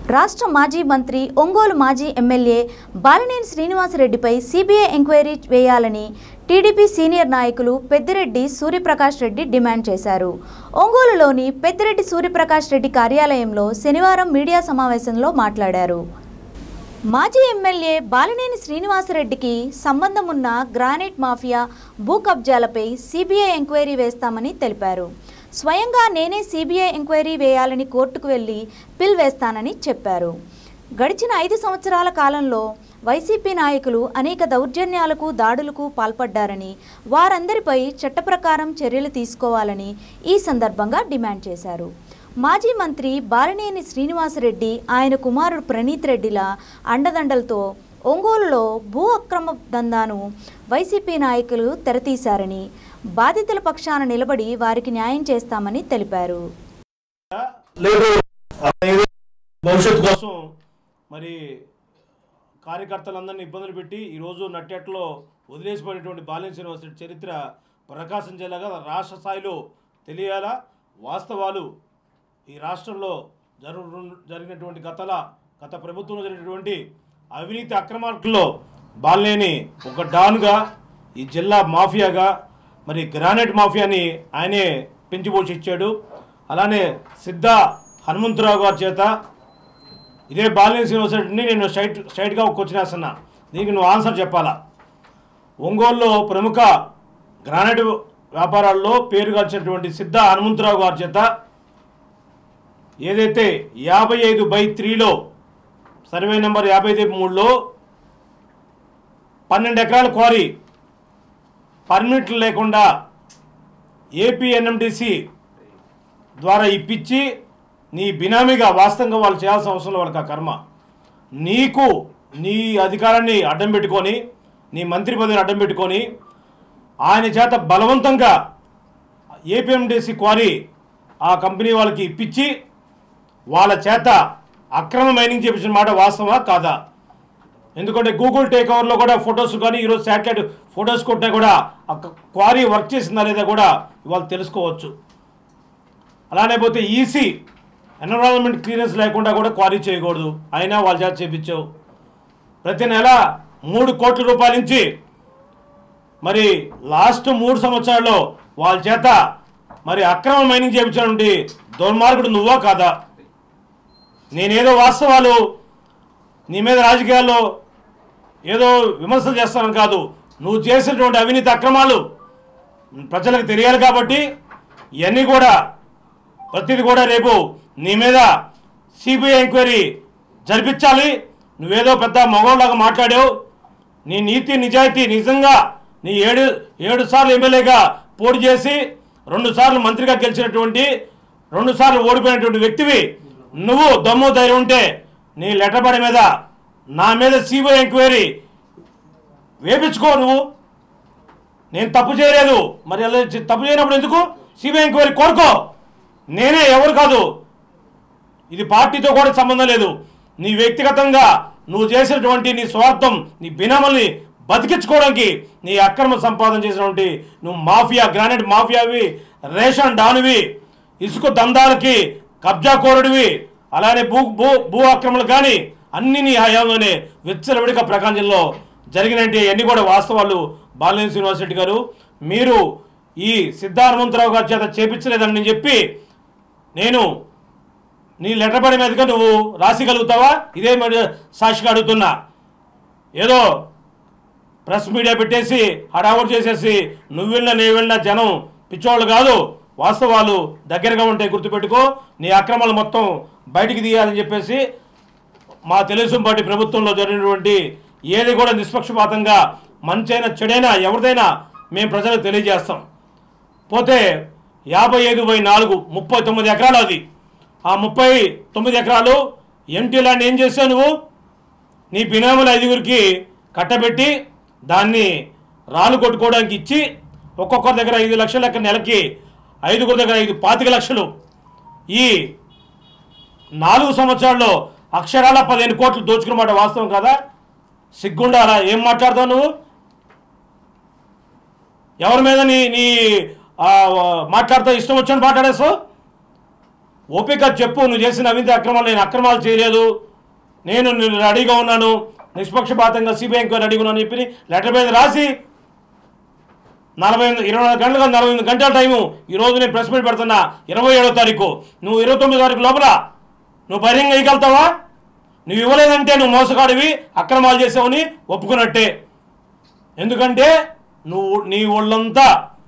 రాష్ట్ర మాజీ మంత్రి ఒంగోలు మాజీ ఎమ్మెల్యే బాలినేని శ్రీనివాసరెడ్డిపై సిబిఐ ఎంక్వైరీ వేయాలని టీడీపీ సీనియర్ నాయకులు పెద్దిరెడ్డి సూర్యప్రకాష్ రెడ్డి డిమాండ్ చేశారు ఒంగోలులోని పెద్దిరెడ్డి సూర్యప్రకాష్ రెడ్డి కార్యాలయంలో శనివారం మీడియా సమావేశంలో మాట్లాడారు మాజీ ఎమ్మెల్యే బాలినేని శ్రీనివాసరెడ్డికి సంబంధం ఉన్న గ్రానైట్ మాఫియా భూ కబ్జాలపై సిబిఐ ఎంక్వైరీ వేస్తామని తెలిపారు స్వయంగా నేనే సిబిఐ ఎంక్వైరీ వేయాలని కోర్టుకు వెళ్లి పిల్ వేస్తానని చెప్పారు గడిచిన ఐదు సంవత్సరాల కాలంలో వైసీపీ నాయకులు అనేక దౌర్జన్యాలకు దాడులకు పాల్పడ్డారని వారందరిపై చట్టప్రకారం చర్యలు తీసుకోవాలని ఈ సందర్భంగా డిమాండ్ చేశారు మాజీ మంత్రి బాలినేని శ్రీనివాసరెడ్డి ఆయన కుమారుడు ప్రణీత్ రెడ్డిల అండదండలతో ఒంగోలులో భూ అక్రమ దందాను వైసీపీ నాయకులు తెరతీశారని బాధితుల పక్షాన నిలబడి వారికి న్యాయం చేస్తామని తెలిపారు లేదు అనేది భవిష్యత్తు కోసం మరి కార్యకర్తలందరినీ ఇబ్బందులు పెట్టి ఈరోజు నట్టేట్లో వదిలేసిపోయినటువంటి బాలిన శ్రీనివాసరెడ్డి చరిత్ర ప్రకాశం జిల్లాగా రాష్ట్ర స్థాయిలో తెలియాలా వాస్తవాలు ఈ రాష్ట్రంలో జరుగు జరిగినటువంటి గతల గత ప్రభుత్వంలో జరిగినటువంటి అవినీతి అక్రమార్కుల్లో బాలినేని ఒక డాన్గా ఈ జిల్లా మాఫియాగా మరి గ్రానైట్ మాఫియాని ఆయనే పెంచిపోషించాడు అలానే సిద్ధ హనుమంతరావు గారి చేత ఇదే బాలినేని శ్రీనివాసరెడ్డిని నేను స్ట్రైట్ స్ట్రైట్గా ఒక క్వశ్చన్ వేస్తున్నా దీనికి నువ్వు ఆన్సర్ చెప్పాలా ఒంగోలులో ప్రముఖ గ్రానైట్ వ్యాపారాల్లో పేరుగాల్చినటువంటి సిద్ధ హనుమంతరావు గారి చేత ఏదైతే యాభై ఐదు బై త్రీలో సర్వే నెంబర్ యాభై ఐదు మూడులో పన్నెండు ఎకరాల క్వారీ పర్మిట్లు లేకుండా ఏపీఎన్ఎండిసి ద్వారా ఇప్పించి నీ బినామీగా వాస్తవంగా వాళ్ళు చేయాల్సిన అవసరం లేదు వాళ్ళకి ఆ కర్మ నీకు నీ అధికారాన్ని అడ్డం పెట్టుకొని నీ మంత్రి పదవిని అడ్డం పెట్టుకొని ఆయన చేత బలవంతంగా ఏపీఎండిసి క్వారీ ఆ కంపెనీ వాళ్ళకి ఇప్పించి వాళ్ళ చేత అక్రమ మైనింగ్ చేపించిన మాట వాస్తవా కాదా ఎందుకంటే గూగుల్ టేక్ ఓవర్లో కూడా ఫొటోస్ కానీ ఈరోజు శాటిలైట్ ఫొటోస్ కొట్టినా కూడా ఆ క్వారీ వర్క్ చేసిందా లేదా కూడా ఇవాళ తెలుసుకోవచ్చు అలానే పోతే ఈసీ ఎన్విరాన్మెంట్ క్లియరెన్స్ లేకుండా కూడా క్వారీ చేయకూడదు అయినా వాళ్ళ చేత చేపించావు ప్రతి నెల మూడు కోట్ల రూపాయల నుంచి మరి లాస్ట్ మూడు సంవత్సరాల్లో వాళ్ళ చేత మరి అక్రమ మైనింగ్ చేయించినటువంటి దుర్మార్గుడు నువ్వా కాదా నేనేదో వాస్తవాలు నీ మీద రాజకీయాల్లో ఏదో విమర్శలు చేస్తానని కాదు నువ్వు చేసినటువంటి అవినీతి అక్రమాలు ప్రజలకు తెలియాలి కాబట్టి ఇవన్నీ కూడా ప్రతిది కూడా రేపు నీ మీద సిబిఐ ఎంక్వైరీ జరిపించాలి నువ్వేదో పెద్ద మగవాళ్ళగా మాట్లాడావు నీ నీతి నిజాయితీ నిజంగా నీ ఏడు ఏడు సార్లు ఎమ్మెల్యేగా పోటీ చేసి రెండు సార్లు మంత్రిగా గెలిచినటువంటి రెండు సార్లు ఓడిపోయినటువంటి వ్యక్తివి నువ్వు దమ్ము ధైర్యం ఉంటే నీ లెటర్ పడి మీద నా మీద సిబిఐ ఎంక్వైరీ వేపించుకో నువ్వు నేను తప్పు చేయలేదు మరి అలా చే- తప్పు చేయనప్పుడు ఎందుకు సిబిఐ ఎంక్వైరీ కోరుకో నేనే ఎవరు కాదు ఇది పార్టీతో కూడా సంబంధం లేదు నీ వ్యక్తిగతంగా నువ్వు చేసినటువంటి నీ స్వార్థం నీ బినామల్ని బతికించుకోవడానికి నీ అక్రమ సంపాదన చేసినటువంటి నువ్వు మాఫియా గ్రానైట్ మాఫియావి రేషన్ డానువి ఇసుక దందాలకి కబ్జా కోరుడివి అలానే భూ భూ భూ ఆక్రమణలు కానీ అన్ని నీ హయాంలోనే విచ్చలవిడిగా ప్రకాశం జిల్లాలో జరిగినట్టు అన్ని కూడా వాస్తవాలు బాలినేని శ్రీనివాసరెడ్డి గారు మీరు ఈ సిద్ధార్థమంతరావు గారి చేత చేపించలేదని చెప్పి నేను నీ లెటర్ పడి మీదగా నువ్వు రాసిగలుగుతావా ఇదే మరి సాక్షిగా అడుగుతున్నా ఏదో ప్రెస్ మీడియా పెట్టేసి హడావుడి చేసేసి నువ్వు వెళ్ళినా నేను వెళ్ళినా జనం పిచ్చోళ్ళు కాదు వాస్తవాలు దగ్గరగా ఉంటాయి గుర్తుపెట్టుకో నీ అక్రమాలు మొత్తం బయటికి తీయాలని చెప్పేసి మా తెలుగుదేశం పార్టీ ప్రభుత్వంలో జరిగినటువంటి ఏది కూడా నిష్పక్షపాతంగా మంచైనా చెడైనా ఎవరిదైనా మేము ప్రజలకు తెలియజేస్తాం పోతే యాభై ఐదు బై నాలుగు ముప్పై తొమ్మిది ఎకరాలు అది ఆ ముప్పై తొమ్మిది ఎకరాలు ఎంటీ ల్యాండ్ ఏం చేసావు నువ్వు నీ బినాముల ఐదుగురికి కట్టబెట్టి దాన్ని రాళ్ళు కొట్టుకోవడానికి ఇచ్చి ఒక్కొక్కరి దగ్గర ఐదు లక్షల లెక్క నెలకి ఐదుగురి దగ్గర ఐదు పాతిక లక్షలు ఈ నాలుగు సంవత్సరాల్లో అక్షరాల పదిహేను కోట్లు దోచుకున్నమాట వాస్తవం కదా సిగ్గుండాలా ఏం మాట్లాడతావు నువ్వు ఎవరి మీద నీ నీ ఆ, మాట్లాడుతూ ఇష్టం వచ్చినట్టు మాట్లాడేస్తావు ఓపిక చెప్పు నువ్వు చేసిన అవినీతి అక్రమాలు నేను అక్రమాలు చేయలేదు నేను నేను రెడీగా ఉన్నాను నిష్పక్షపాతంగా సిబిఐ ఎంక్వైరీ రెడీగా ఉన్నాను అని చెప్పి లెటర్ మీద రాసి నలభై ఎనిమిది ఇరవై నాలుగు గంటలుగా నలభై ఎనిమిది గంటల టైము ఈ రోజు నేను ప్రెస్ మీట్ పెడుతున్నా ఇరవై ఏడో తారీఖు నువ్వు ఇరవై తొమ్మిదో తారీఖు లోపల నువ్వు బహిరంగ వేయగలుగుతావా నువ్వు ఇవ్వలేదంటే నువ్వు మోసగాడివి అక్రమాలు చేసావని ఒప్పుకున్నట్టే ఎందుకంటే నువ్వు నీ ఒళ్ళంతా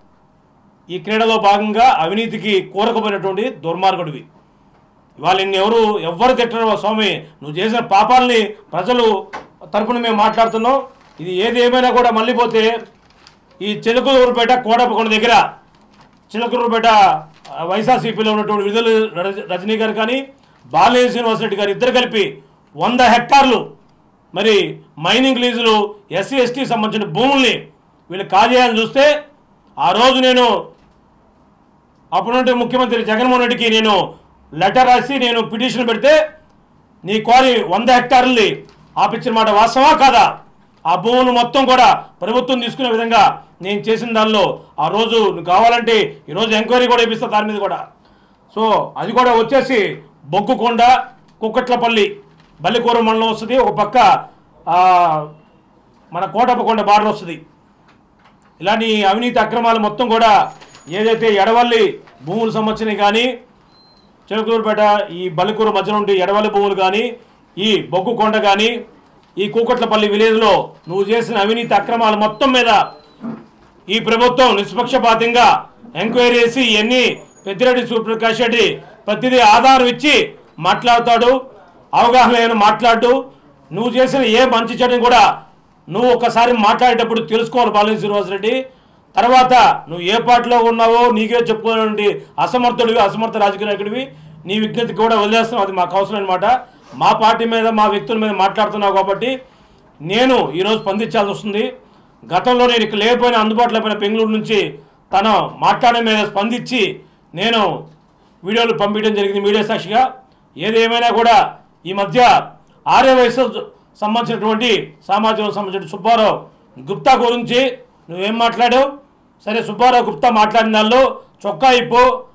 ఈ క్రీడలో భాగంగా అవినీతికి కూరకపోయినటువంటి దుర్మార్గుడివి ఇవాళ నిన్ను ఎవరు ఎవ్వరు తిట్టరు స్వామి నువ్వు చేసిన పాపాలని ప్రజలు తరపున మేము మాట్లాడుతున్నాం ఇది ఏది ఏమైనా కూడా మళ్ళీ పోతే ఈ చిలకలూరుపేట కోడపకొండ దగ్గర చిలకలూరుపేట ఆ, వైఎస్ఆర్సీపీలో ఉన్నటువంటి విడుదల రజ- రజనీ గారు కానీ బాలయ్య శ్రీనివాసరెడ్డి గారు ఇద్దరు కలిపి వంద హెక్టార్లు మరి మైనింగ్ లీజులు ఎస్సీ ఎస్టీ సంబంధించిన భూముల్ని వీళ్ళు కాజేయాలని చూస్తే ఆ రోజు నేను అప్పుడున్నటువంటి ముఖ్యమంత్రి జగన్మోహన్ రెడ్డికి నేను లెటర్ రాసి నేను పిటిషన్ పెడితే నీ క్వారీ వంద హెక్టార్లని ఆపించిన మాట వాస్తవా కాదా ఆ భూములు మొత్తం కూడా ప్రభుత్వం తీసుకునే విధంగా నేను చేసిన దానిలో ఆ రోజు నువ్వు కావాలంటే ఈరోజు ఎంక్వైరీ కూడా ఇప్పిస్తా దాని మీద కూడా సో అది కూడా వచ్చేసి బొగ్గుకొండ కుక్కట్లపల్లి బల్లికూర మండలం వస్తుంది ఒక పక్క ఆ, మన కోటప్పకొండ బార్డర్ వస్తుంది ఇలాంటి అవినీతి అక్రమాలు మొత్తం కూడా ఏదైతే ఎడవల్లి భూములు సంబంధించినవి కానీ చిలకలూరుపేట ఈ బలికూరు మధ్యలో ఉండే ఎడవల్లి భూములు కానీ ఈ బొగ్గు కొండ కానీ ఈ కూకట్లపల్లి విలేజ్లో నువ్వు చేసిన అవినీతి అక్రమాలు మొత్తం మీద ఈ ప్రభుత్వం నిష్పక్షపాతంగా ఎంక్వైరీ చేసి ఇవన్నీ పెద్దిరెడ్డి సూర్యప్రకాష్ రెడ్డి ప్రతిదీ ఆధారం ఇచ్చి మాట్లాడతాడు అవగాహన లేని మాట్లాడు నువ్వు చేసిన ఏ మంచి చెడుని కూడా నువ్వు ఒకసారి మాట్లాడేటప్పుడు తెలుసుకోవాలి బాలిన శ్రీనివాసరెడ్డి తర్వాత నువ్వు ఏ పార్టీలో ఉన్నావో నీకే చెప్పుకోవాలంటే అసమర్థుడివి అసమర్థ రాజకీయ నాయకుడివి నీ విజ్ఞతకి కూడా వదిలేస్తున్నావు అది మాకు అవసరం అనమాట మా పార్టీ మీద మా వ్యక్తుల మీద మాట్లాడుతున్నావు కాబట్టి నేను ఈరోజు స్పందించాల్సి వస్తుంది గతంలో నేను ఇక్కడ లేకపోయినా అందుబాటులో లేకపోయినా బెంగళూరు నుంచి తను మాట్లాడే మీద స్పందించి నేను వీడియోలు పంపించడం జరిగింది మీడియా సాక్షిగా ఏదేమైనా కూడా ఈ మధ్య ఆర్య వయసు సంబంధించినటువంటి సామాజిక సంబంధించిన సుబ్బారావు గుప్తా గురించి నువ్వేం మాట్లాడావు సరే సుబ్బారావు గుప్తా మాట్లాడిన దానిలో చొక్కా ఇప్పు